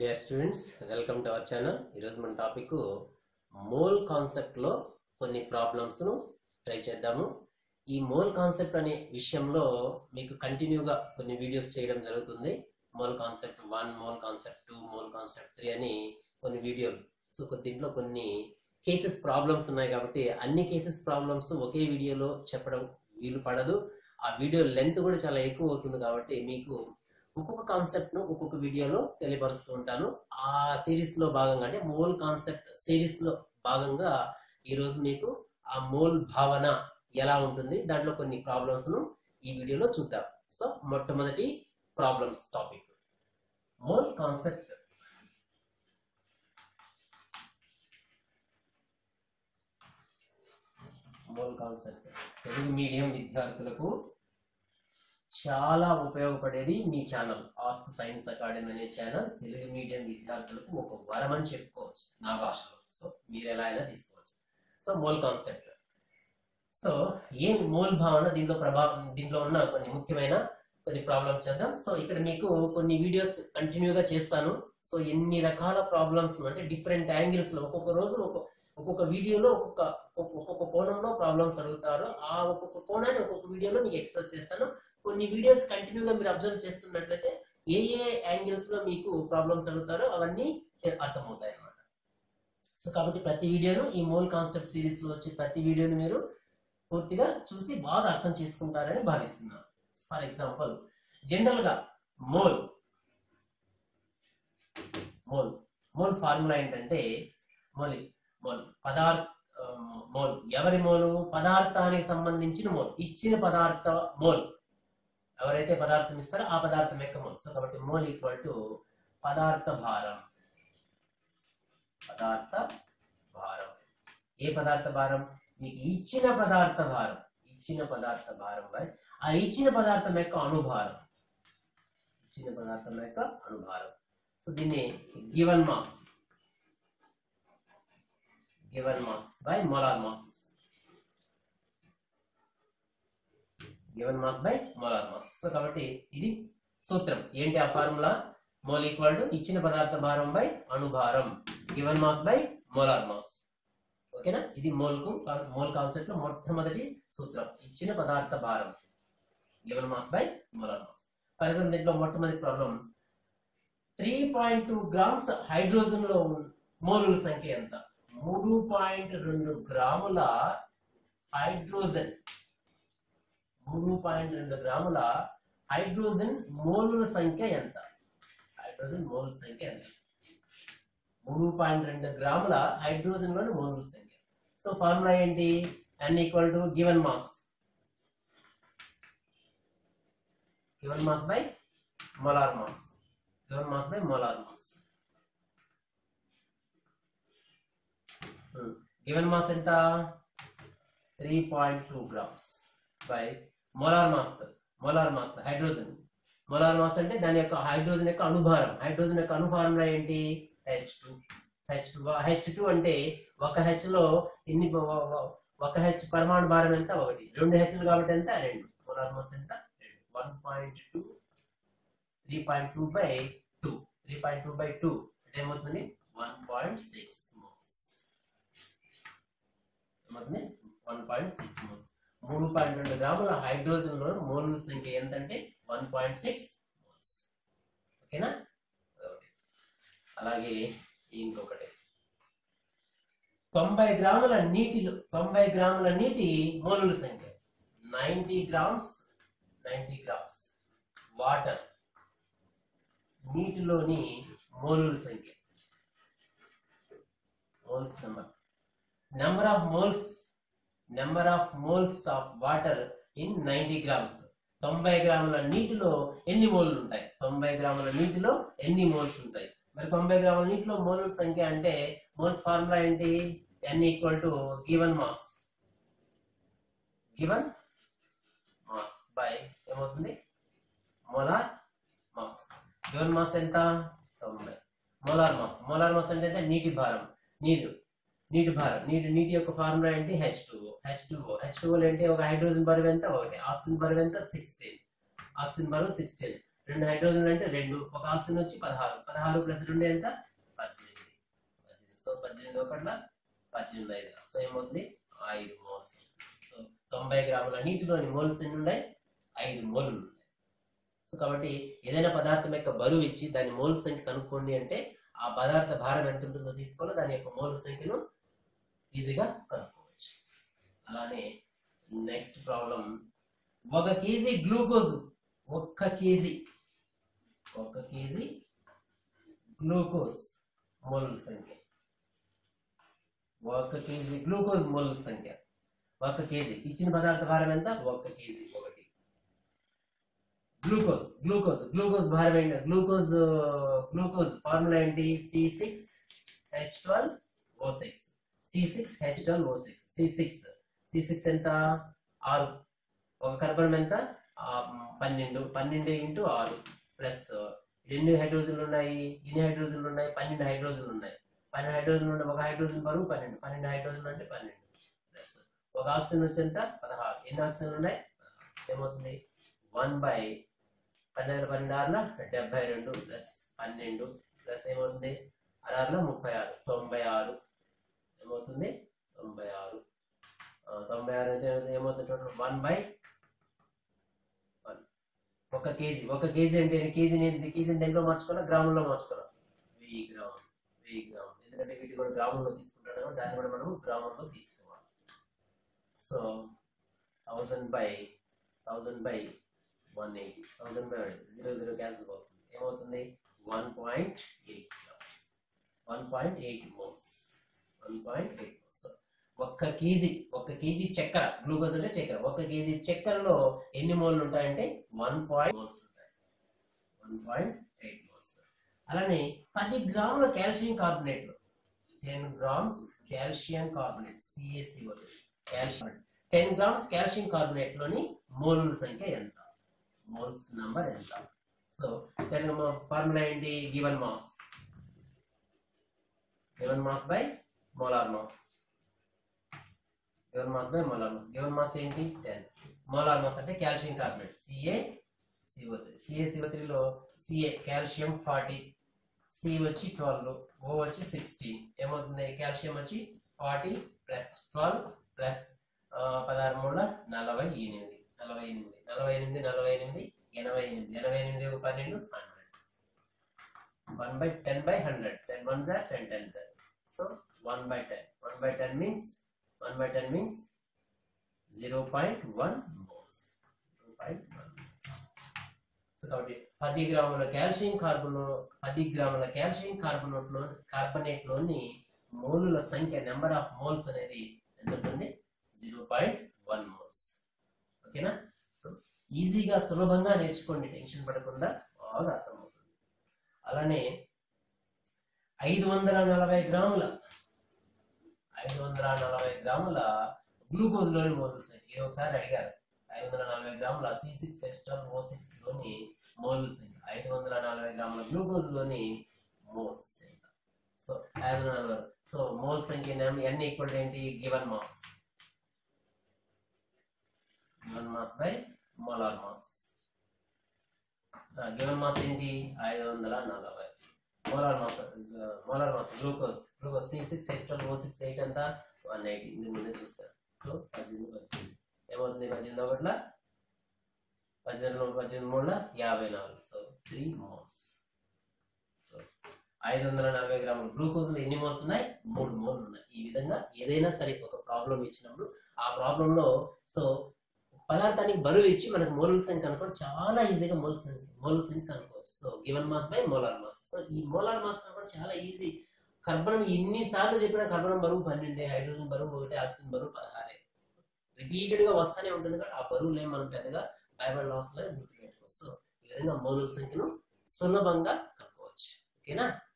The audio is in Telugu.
Dear students welcome to our channel ఈరోజు మన టాపిక్ మోల్ కాన్సెప్ట్లో కొన్ని ప్రాబ్లమ్స్ను ట్రై చేద్దాము ఈ మోల్ కాన్సెప్ట్ అనే విషయంలో మీకు కంటిన్యూగా కొన్ని వీడియోస్ చేయడం జరుగుతుంది mole concept one mole concept two mole concept three అని కొన్ని వీడియోలు సో కొ- దీంట్లో కొన్ని కేసెస్ ప్రాబ్లమ్స్ ఉన్నాయి కాబట్టి అన్ని కేసెస్ ప్రాబ్లమ్స్ ఒకే వీడియోలో చెప్పడం వీలు పడదు ఆ వీడియో లెంత్ కూడా చాలా ఎక్కువ అవుతుంది కాబట్టి మీకు ఒక్కొక్క కాన్సెప్ట్ ను ఒక్కొక్క వీడియోలో తెలియపరుస్తూ ఉంటాను ఆ సిరీస్ లో భాగంగా అంటే మోల్ కాన్సెప్ట్ సిరీస్ లో భాగంగా ఈ రోజు మీకు ఆ మోల్ భావన ఎలా ఉంటుంది దాంట్లో కొన్ని ప్రాబ్లమ్స్ ను ఈ వీడియోలో చూద్దాం సో మొట్టమొదటి problems topic mole concept mole concept Telugu medium విద్యార్థులకు చాలా ఉపయోగపడేది మీ ఛానల్ ఆస్క్ సైన్స్ అకాడమీ అనే ఛానల్ తెలుగు మీడియం విద్యార్థులకు ఒక వరం అని చెప్పుకోవచ్చు నా భాషలో సో మీరు ఎలా అయినా తీసుకోవచ్చు సో మోల్ కాన్సెప్ట్ సో ఏం మోల్ భావన దీంట్లో ప్రభావం దీంట్లో ఉన్న కొన్ని ముఖ్యమైన కొన్ని ప్రాబ్లమ్స్ చేద్దాం సో ఇక్కడ మీకు కొన్ని వీడియోస్ కంటిన్యూగా చేస్తాను సో ఎన్ని రకాల ప్రాబ్లమ్స్ అంటే డిఫరెంట్ యాంగిల్స్ లో ఒక్కొక్క రోజు ఒక్కొక్క ఒక్కొక్క వీడియోలో ఒక్కొక్క ఒక్కొక్క కోణంలో ప్రాబ్లమ్స్ అడుగుతారు ఆ ఒక్కొక్క కోణాన్ని ఒక్కొక్క వీడియోలో మీకు ఎక్స్ప్రెస్ చేస్తాను కొన్ని వీడియోస్ కంటిన్యూగా మీరు అబ్జర్వ్ చేస్తున్నట్లయితే ఏ ఏ యాంగిల్స్ లో మీకు ప్రాబ్లమ్స్ అడుగుతారో అవన్నీ అర్థమవుతాయి అన్నమాట సో కాబట్టి ప్రతి వీడియోను ఈ మోల్ కాన్సెప్ట్ సిరీస్ లో వచ్చే ప్రతి వీడియోని మీరు పూర్తిగా చూసి బాగా అర్థం చేసుకుంటారని భావిస్తున్నాను ఫర్ ఎగ్జాంపుల్ జనరల్ గా మోల్ మోల్ మోల్ ఫార్ములా ఏంటంటే మోల్ మోల్ పదార్థ మోల్ ఎవరి మోలు పదార్థానికి సంబంధించిన మోల్ ఇచ్చిన పదార్థ మోల్ ఎవరైతే పదార్థం ఇస్తారో ఆ పదార్థం యొక్క మోల్ సో కాబట్టి మోల్ ఈక్వల్ టు పదార్థ భారం పదార్థ భారం ఏ పదార్థ భారం మీకు ఇచ్చిన పదార్థ భారం ఇచ్చిన పదార్థ భారం బై ఆ ఇచ్చిన పదార్థం యొక్క అణుభారం ఇచ్చిన పదార్థం యొక్క అణుభారం సో దీన్ని given mass given mass by molar mass given mass by molar mass so కాబట్టి ఇది సూత్రం ఏంటి ఆ ఫార్ములా మోల్ ఈక్వల్ టు ఇచ్చిన పదార్థ భారం బై అణుభారం given mass by molar mass ఓకేనా ఇది మోల్ కు మోల్ కాన్సెప్ట్ లో మొట్టమొదటి సూత్రం ఇచ్చిన పదార్థ భారం given mass by molar mass for example దీంట్లో మొట్టమొదటి problem three point two grams hydrogen లో మోలుల సంఖ్య ఎంత మూడు పాయింట్ రెండు గ్రాముల హైడ్రోజన్ మూడు పాయింట్ రెండు గ్రాముల హైడ్రోజన్ మోలుల సంఖ్య ఎంత హైడ్రోజన్ మోల్ సంఖ్య ఎంత మూడు పాయింట్ రెండు గ్రాముల హైడ్రోజన్ లోని మోలుల సంఖ్య సో ఫార్ములా ఏంటి n equal to given mass given mass by molar mass given mass by molar mass given mass ఎంత three point two grams by molar mass molar mass hydrogen molar mass అంటే దాని యొక్క హైడ్రోజన్ యొక్క అణుభారం హైడ్రోజన్ యొక్క అణుభారం ఏంటి H two H two H two అంటే ఒక హెచ్ లో ఎన్ని ప- వ- వ- ఒక హెచ్ పరమాణు భారం ఎంత ఒకటి రెండు హెచ్లు కాబట్టి ఎంత రెండు మోలార్ మాస్ ఎంత రెండు one point two three point two by two three point two by two అంటే ఏమవుతుంది వన్ పాయింట్ సిక్స్ మోల్స్ ఏమవుతుంది వన్ పాయింట్ సిక్స్ మోల్స్ మూడు పాయింట్ రెండు గ్రాముల హైడ్రోజన్ లో మోల్ సంఖ్య ఎంతంటే వన్ పాయింట్ సిక్స్ మోల్స్ ఓకేనా అదొకటి. అలాగే ఇంకొకటి తొంభై గ్రాముల నీటిలో తొంభై గ్రాముల నీటి మోలుల సంఖ్య ninety grams ninety grams water నీటిలోని మోలుల సంఖ్య moles number number of moles number of moles of water in ninety grams తొంభై గ్రాముల నీటిలో ఎన్ని మోల్లు ఉంటాయి తొంభై గ్రాముల నీటిలో ఎన్ని మోల్స్ ఉంటాయి మరి తొంభై గ్రాముల నీటిలో మోల్స్ సంఖ్య అంటే మోల్స్ ఫార్ములా ఏంటి N equal to given mass given mass by ఏమవుతుంది మోలార్ మాస్ గివన్ మాస్ ఎంత తొంభై మోలార్ మాస్ మోలార్ మాస్ అంటే అంటే నీటి భారం నీరు నీటి భారం నీటి నీటి యొక్క ఫార్ములా ఏంటి H two H two H two ఏంటి ఒక హైడ్రోజన్ బరువు ఎంత ఒకటి ఆక్సిజన్ బరువు ఎంత సిక్స్టీన్ ఆక్సిజన్ బరువు సిక్స్టీన్ రెండు హైడ్రోజన్లు అంటే రెండు ఒక ఆక్సిజన్ వచ్చి పదహారు పదహారు ప్లస్ రెండు ఎంత పద్దెనిమిది పద్దెనిమిది సో పద్దెనిమిది ఒకట్ల పద్దెనిమిది ఐదు సో ఏమవుతుంది ఐదు మోల్స్ సో తొంభై గ్రాముల నీటిలోని మోల్స్ ఎన్ని ఉన్నాయి ఐదు మోల్ ఉన్నాయి సో కాబట్టి ఏదైనా పదార్థం యొక్క బరువు ఇచ్చి దాని మోల్ సంఖ్య కనుక్కోండి అంటే ఆ పదార్థ భారం ఎంత ఉంటుందో తీసుకొని దాని యొక్క మోల్ సంఖ్యను ఈజీగా కనుక్కోవచ్చు అలానే నెక్స్ట్ ప్రాబ్లం ఒక కేజీ గ్లూకోజ్ ఒక్క కేజీ ఒక కేజీ గ్లూకోజ్ మోల్ సంఖ్య ఒక కేజీ గ్లూకోజ్ మోల్ సంఖ్య ఒక కేజీ ఇచ్చిన పదార్థ భారం ఎంత ఒక్క కేజీ ఒకటి గ్లూకోజ్ గ్లూకోజ్ గ్లూకోజ్ భారం ఏంటి గ్లూకోజ్ గ్లూకోజ్ ఫార్ములా ఏంటి C six H twelve O six C six H twelve O six C six C six ఎంత ఆరు ఒక కార్బన్ ఎంత ఆ, పన్నెండు పన్నెండు ఇంటూ ఆరు ప్లస్ ఎన్ని హైడ్రోజన్లు ఉన్నాయి ఎన్ని హైడ్రోజన్లు ఉన్నాయి పన్నెండు హైడ్రోజన్లు ఉన్నాయి పన్నెండు హైడ్రోజన్లు ఉన్నాయి ఒక హైడ్రోజన్ బరువు పన్నెండు పన్నెండు హైడ్రోజన్లు అంటే పన్నెండు ప్లస్ ఒక ఆక్సిజన్ వచ్చి ఎంత పదహారు ఎన్ని ఆక్సిజన్లు ఉన్నాయి ఏమవుతుంది వన్ బై పన్నెండు పన్నెండు ఆరుల డెబ్బై రెండు ప్లస్ పన్నెండు ప్లస్ ఏమవుతుంది ఆరులో ముప్పై ఆరు తొంభై ఆరు ఏమవుతుంది తొంభై ఆరు ఆ, తొంభై ఆరు అంటే ఏమవుతుంది టోటల్ వన్ బై వన్ ఒక కేజీ ఒక కేజీ అంటే ఎన్ని కేజీ నేను కేజీని దేంట్లో మార్చుకోవాలా గ్రాముల్లో మార్చుకోవాలా వెయ్యి గ్రాములు వెయ్యి గ్రాములు ఎందుకంటే వీటి కూడా గ్రాముల్లో తీసుకుంటాడు కాబట్టి దాన్ని కూడా మనం గ్రాముల్లో తీసుకోవాలి so thousand by thousand by one eighty thousand by zero zero cancel అవుతుంది ఏమవుతుంది one point eight grams one point eight moles one point eight moles ఒక్క కేజీ ఒక్క కేజీ చక్కెర గ్లూకోజ్ అంటే చక్కెర ఒక్క కేజీ చక్కెరలో ఎన్ని మోల్లు ఉంటాయంటే వన్ పాయింట్ మోల్స్ ఉంటాయి వన్ పాయింట్ ఎయిట్ మోల్స్ అలానే పది గ్రాముల కాల్షియం కార్బోనేట్ లో ten grams calcium carbonate CAC calcium ten grams calcium carbonate లోని మోలుల సంఖ్య ఎంత మోల్స్ నంబర్ ఎంత సో టెన్ ఫార్ములా ఏంటి given mass given mass by molar mass given mass by molar mass given mass ఏంటి టెన్ మోలార్ మాస్ అంటే calcium carbonate C A C O three C A C O త్రీలో సిఏ కాల్షియం ఫార్టీ సి వచ్చి ట్వెల్వ్ ఓ వచ్చి సిక్స్టీన్ ఏమవుతుంది కాల్షియం వచ్చి ఫార్టీ ప్లస్ ట్వెల్వ్ ప్లస్ పదహారు మూడు నలభై ఎనిమిది నలభై ఎనిమిది నలభై ఎనిమిది నలభై ఎనిమిది ఎనభై ఎనిమిది ఎనభై ఎనిమిది పన్నెండు hundred one by ten by hundred ten one jar ten ten jar so one by ten one by ten means one by ten means zero point one moles zero point one so కాబట్టి పది గ్రాముల కాల్షియం కార్బన్ పది గ్రాముల కాల్షియం కార్బోనేట్ లో కార్బనేట్ లోని మోలుల సంఖ్య నెంబర్ ఆఫ్ మోల్స్ అనేది ఎంత ఉంటుంది జీరో పాయింట్ వన్ మోల్స్ ఓకేనా సో ఈజీగా సులభంగా నేర్చుకోండి టెన్షన్ పడకుండా బాగా అర్థమవుతుంది అలానే ఐదు వందల నలభై గ్రాముల ఐదు వందల నలభై గ్రాముల గ్లూకోజ్ లోని మోల్స్ ఇది ఒకసారి అడిగారు ఐదు వందల నలభై గ్రాముల సి సిక్స్ ఎస్టర్ ఓ సిక్స్ లోని మోల్స్ ఐదు వందల నలభై గ్రాముల గ్లూకోజ్ లోని మోల్స్ సో ఐదు వందల నలభై సో మోల్ సంఖ్య ఎన్ ఈక్వల్ ఏంటి given mass given mass by molar mass given mass ఏంటి ఐదు వందల నలభై molar mass molar mass glucose glucose C six హెచ్టల్ ఓ సిక్స్ ఎయిట్ అంతా వన్ ఎయిటీ ఇది ముందే చూస్తారు సో పద్దెనిమిది పద్దెనిమిది ఏమవుతుంది పద్దెనిమిది ఒకట్ల పద్దెనిమిది మూడు పద్దెనిమిది మూడుల యాభై నాలుగు సో త్రీ మోల్స్ ఐదు వందల నలభై గ్రాముల గ్లూకోజ్ ఎన్ని మోల్స్ ఉన్నాయి మూడు మోల్ ఉన్నాయి ఈ విధంగా ఏదైనా సరే ఒక ప్రాబ్లం ఇచ్చినప్పుడు ఆ ప్రాబ్లం లో సో పదార్థానికి బరువు ఇచ్చి మనకు మోలల్ సంఖ్య కనుక్కోవడం చాలా ఈజీగా మోల్ సంఖ్య మోల్ సంఖ్య కనుక్కోవచ్చు so given mass by molar mass so ఈ మోలార్ మాస్ కనుక్కోవడం చాలా ఈజీ కర్బనం ఎన్నిసార్లు చెప్పినా కర్బనం బరువు పన్నెండే హైడ్రోజన్ బరువు ఒకటి ఆక్సిజన్ బరువు పదహారే రిపీటెడ్ గా వస్తానే ఉంటుంది కాబట్టి ఆ బరువులు ఏం మనం పెద్దగా బైబల్ లాస్ లో గుర్తుపెట్టుకోవచ్చు సో ఈ విధంగా మోలల్ సంఖ్యను సులభంగా కనుక్కోవచ్చు ఓకేనా